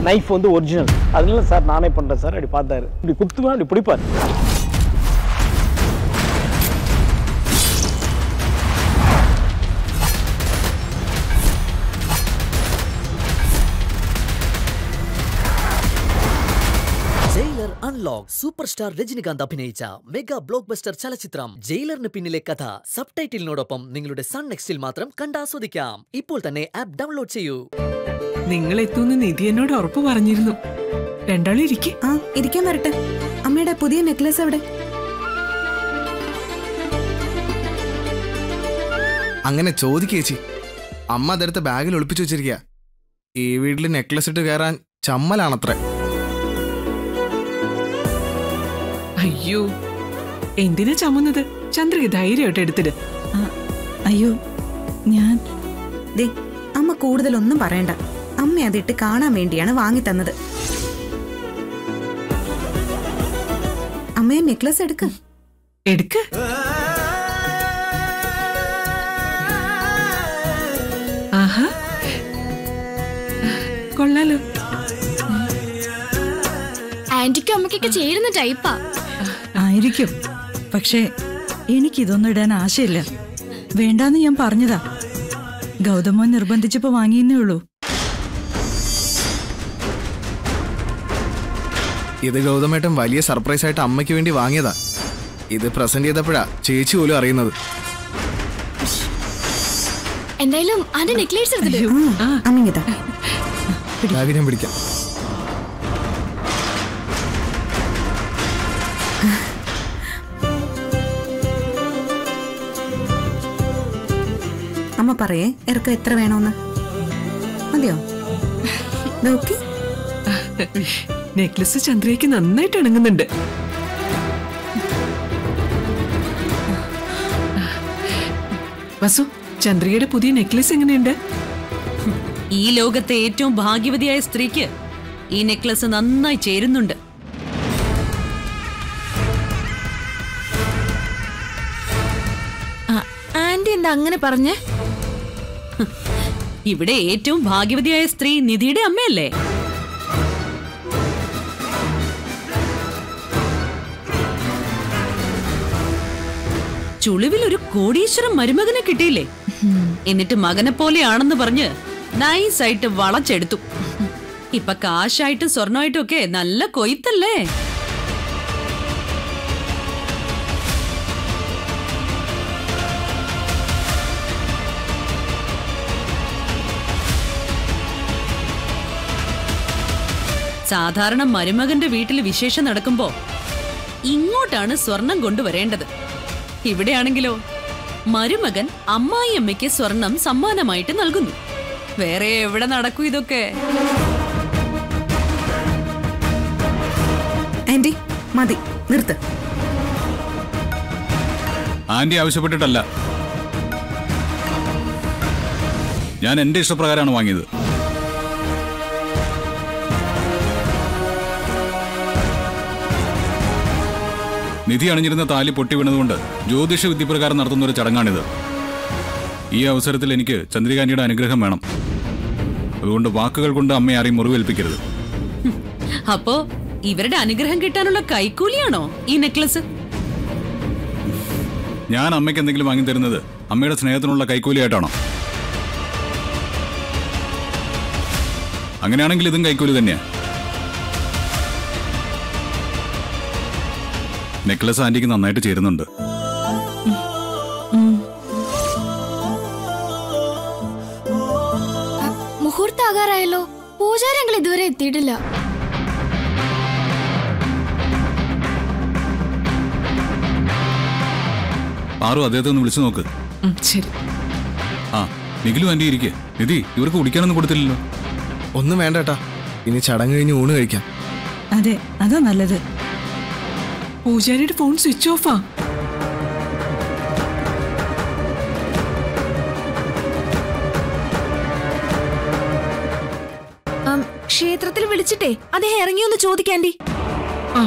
Knife வந்து original அதனால sir நானே பண்ணுறேன் சார் அப்படி பார்த்தாரு இப்படி குத்துவேன் அப்படி பிடிப்பார் Jailer unlock super star Rajinikanth അഭിനയിച്ച മെഗാ ബ്ലോക്ക് ബസ്റ്റർ ചലച്ചിത്രം ജയിലറിന് പിന്നിലെ കഥ സബ് ടൈറ്റിലിനോടൊപ്പം നിങ്ങളുടെ സൺ നെക്സ്റ്റിൽ മാത്രം കണ്ടാസ്വദിക്കാം ഇപ്പോൾ തന്നെ ആപ്പ് ഡൗൺലോഡ് ചെയ്യൂ നിങ്ങൾ എത്തുമെന്ന് നിധി എന്നോട് ഉറപ്പ് പറഞ്ഞിരുന്നു രണ്ടാളും ഇരിക്കെ ആ ഇരിക്കാൻ വരട്ടെ അമ്മയുടെ പുതിയ നെക്ലസ് എവിടെ അങ്ങനെ ചോദിക്കേച്ചി അമ്മ അതെടുത്ത് ബാഗിൽ ഒളിപ്പിച്ചു വെച്ചിരിക്കുക ഈ വീട്ടിൽ നെക്ലസ് ഇട്ട് കയറാൻ ചമ്മലാണത്രേ അയ്യോ എന്തിനാ ചമ്മുന്നത് ചന്ദ്രിക ധൈര്യമായിട്ട് എടുത്തിട് ആ, അയ്യോ ഞാൻ ദേ അമ്മ കൂടുതലൊന്നും പറയണ്ട അമ്മ അതിട്ട് കാണാൻ വേണ്ടിയാണ് വാങ്ങി തന്നത് അമ്മയെ നെക്ലസ് എടുക്ക് എടുക്ക് ആഹാ കൊള്ളാലോ ആന്റിക്കും അമ്മയ്ക്കൊക്കെ ചേരുന്ന ടൈപ്പാ ആയിരിക്കും പക്ഷേ എനിക്കിതൊന്നും ഇടാൻ ആശയില്ല വേണ്ടാന്ന് ഞാൻ പറഞ്ഞതാ ഗൗതമോൻ നിർബന്ധിച്ചപ്പോ വാങ്ങിയെന്നേ ഉള്ളൂ ഇത് ഗൗതമേട്ടൻ വലിയ സർപ്രൈസ് ആയിട്ട് അമ്മയ്ക്ക് വേണ്ടി വാങ്ങിയതാ ഇത് പ്രസന്റ് ചെയ്തപ്പോഴാ ചേച്ചി പോലും അറിയുന്നത് എന്തായാലും ആന്റെ നെക്ലേസ് എടുത്തിട്ട് ആ, അമ്മിങ്ങിതാ ബാഗ് ഞാൻ പിടിക്കാം അമ്മ പറയേ ഇറക്കം എത്ര വേണോന്ന് മതിയോ നോക്കി നെക്ലസ് ചന്ദ്രയ്ക്ക് നന്നായിട്ട് ഇണങ്ങുന്നുണ്ട് വസു ചന്ദ്രികയുടെ പുതിയ നെക്ലസ് എങ്ങനെയുണ്ട് ഈ ലോകത്തെ ഏറ്റവും ഭാഗ്യവതിയായ സ്ത്രീക്ക് ഈ നെക്ലസ് നന്നായി ചേരുന്നുണ്ട് ആന്റി എന്താ അങ്ങനെ പറഞ്ഞേ ഇവിടെ ഏറ്റവും ഭാഗ്യവതിയായ സ്ത്രീ നിധിയുടെ അമ്മയല്ലേ ചുളിവിൽ ഒരു കോടീശ്വരം മരുമകനെ കിട്ടിയില്ലേ എന്നിട്ട് മകനെ പോലെയാണെന്ന് പറഞ്ഞ് നൈസായിട്ട് വളച്ചെടുത്തു ഇപ്പൊ കാശായിട്ടും സ്വർണമായിട്ടും ഒക്കെ നല്ല കൊയ്ത്തല്ലേ സാധാരണ മരുമകന്റെ വീട്ടിൽ വിശേഷം നടക്കുമ്പോ ഇങ്ങോട്ടാണ് സ്വർണം കൊണ്ടുവരേണ്ടത് ഇവിടെയാണെങ്കിലോ മരുമകൻ അമ്മായിയമ്മയ്ക്ക് സ്വർണം സമ്മാനമായിട്ട് നൽകുന്നു വേറെ എവിടെ നടക്കൂ ഇതൊക്കെ ആന്റി മതി നിർത്ത് ആന്റി ആവശ്യപ്പെട്ടിട്ടല്ല ഞാൻ എന്റെ ഇഷ്ടപ്രകാരമാണ് വാങ്ങിയത് നിധി അണിഞ്ഞിരുന്ന താലി പൊട്ടി വീണതുകൊണ്ട് ജ്യോതിഷ വിദ്യപ്രകാരം നടത്തുന്ന ഒരു ചടങ്ങാണിത് ഈ അവസരത്തിൽ എനിക്ക് ചന്ദ്രികാന്റിയുടെ അനുഗ്രഹം വേണം അതുകൊണ്ട് വാക്കുകൾ കൊണ്ട് അമ്മയെ ആരെയും മുറിവേൽപ്പിക്കരുത് അപ്പോ ഇവരുടെ അനുഗ്രഹം കിട്ടാനുള്ള കൈക്കൂലിയാണോ ഈ നെക്ലസ് ഞാൻ അമ്മയ്ക്ക് എന്തെങ്കിലും വാങ്ങി തരുന്നത് അമ്മയുടെ സ്നേഹത്തിനുള്ള കൈക്കൂലിയായിട്ടാണോ അങ്ങനെയാണെങ്കിൽ ഇതും കൈക്കൂലി തന്നെയാ നെക്ലസ് ആന്റിക്ക് നന്നായിട്ട് ചേരുന്നുണ്ട് മുഹൂർത്താകാറായല്ലോ പൂജാരങ്ങൾ ഇതുവരെ എത്തിയിട്ടില്ല ആരും അദ്ദേഹത്തെ ഒന്ന് വിളിച്ചു നോക്ക് ഉം, ശരി ആ നിഖിലും ആന്റി ഇരിക്കെ നിധി ഇവർക്ക് കുടിക്കാനൊന്നും കൊടുത്തില്ലല്ലോ ഒന്നും വേണ്ട ഏട്ടാ ഇനി ചടങ്ങ് കഴിഞ്ഞ് ഊണ് കഴിക്കാം അതെ അതാ നല്ലത് പൂജാരിയുടെ ഫോൺ സ്വിച്ച് ഓഫാ ആം, ക്ഷേത്രത്തിൽ വിളിച്ചിട്ടേ അദ്ദേഹം ഇറങ്ങിയൊന്ന് ചോദിക്കാൻഡി ആ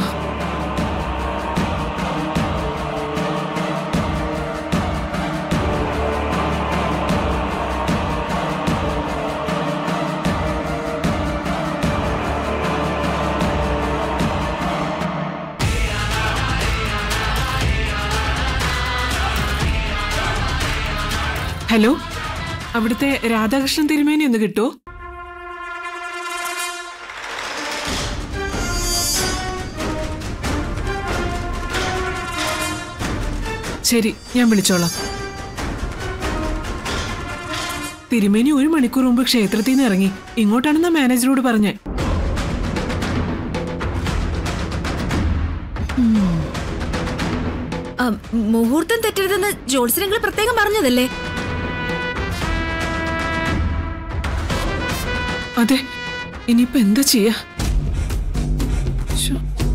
ഹലോ അവിടുത്തെ രാധാകൃഷ്ണൻ തിരുമേനി ഒന്ന് കിട്ടുമോ ശരി ഞാൻ വിളിച്ചോളാം തിരുമേനി ഒരു മണിക്കൂർ മുമ്പ് ക്ഷേത്രത്തിൽ നിന്ന് ഇറങ്ങി ഇങ്ങോട്ടാണെന്ന മാനേജറോട് പറഞ്ഞേ മുഹൂർത്തം തെറ്റരുതെന്ന് ജോത്സ്യങ്ങൾ പ്രത്യേകം പറഞ്ഞതല്ലേ അതെ ഇനിയിപ്പോ എന്താ ചെയ്യാ ശ്ശോ.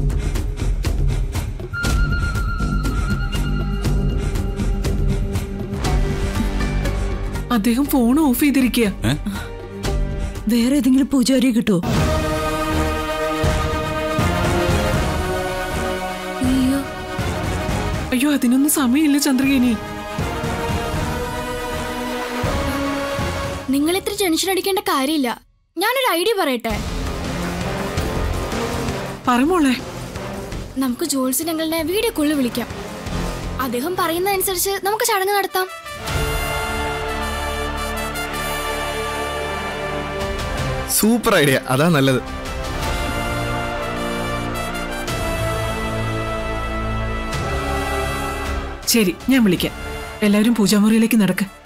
അദ്ദേഹം ഫോൺ ഓഫ് ചെയ്തിരിക്കുക ഏ വേറെ ഏതെങ്കിലും പൂജാരിയെ കിട്ടുമോ അയ്യോ അയ്യോ അതിനൊന്നും സമയമില്ല ചന്ദ്രകേനി നിങ്ങൾ ഇത്ര ടെൻഷൻ അടിക്കേണ്ട കാര്യമില്ല ഞാനൊരു ഐഡിയ പറയട്ടെ പറമോളെ നമുക്ക് ജോത്സ്യങ്ങളെ വീഡിയോ കോളിൽ വിളിക്കാം അദ്ദേഹം പറയുന്ന അനുസരിച്ച് നമുക്ക് ചടങ്ങ് നടത്താം സൂപ്പർ ഐഡിയ അതാ നല്ലത് ശരി ഞാൻ വിളിക്കാം എല്ലാവരും പൂജാമുറിയിലേക്ക് നടക്ക്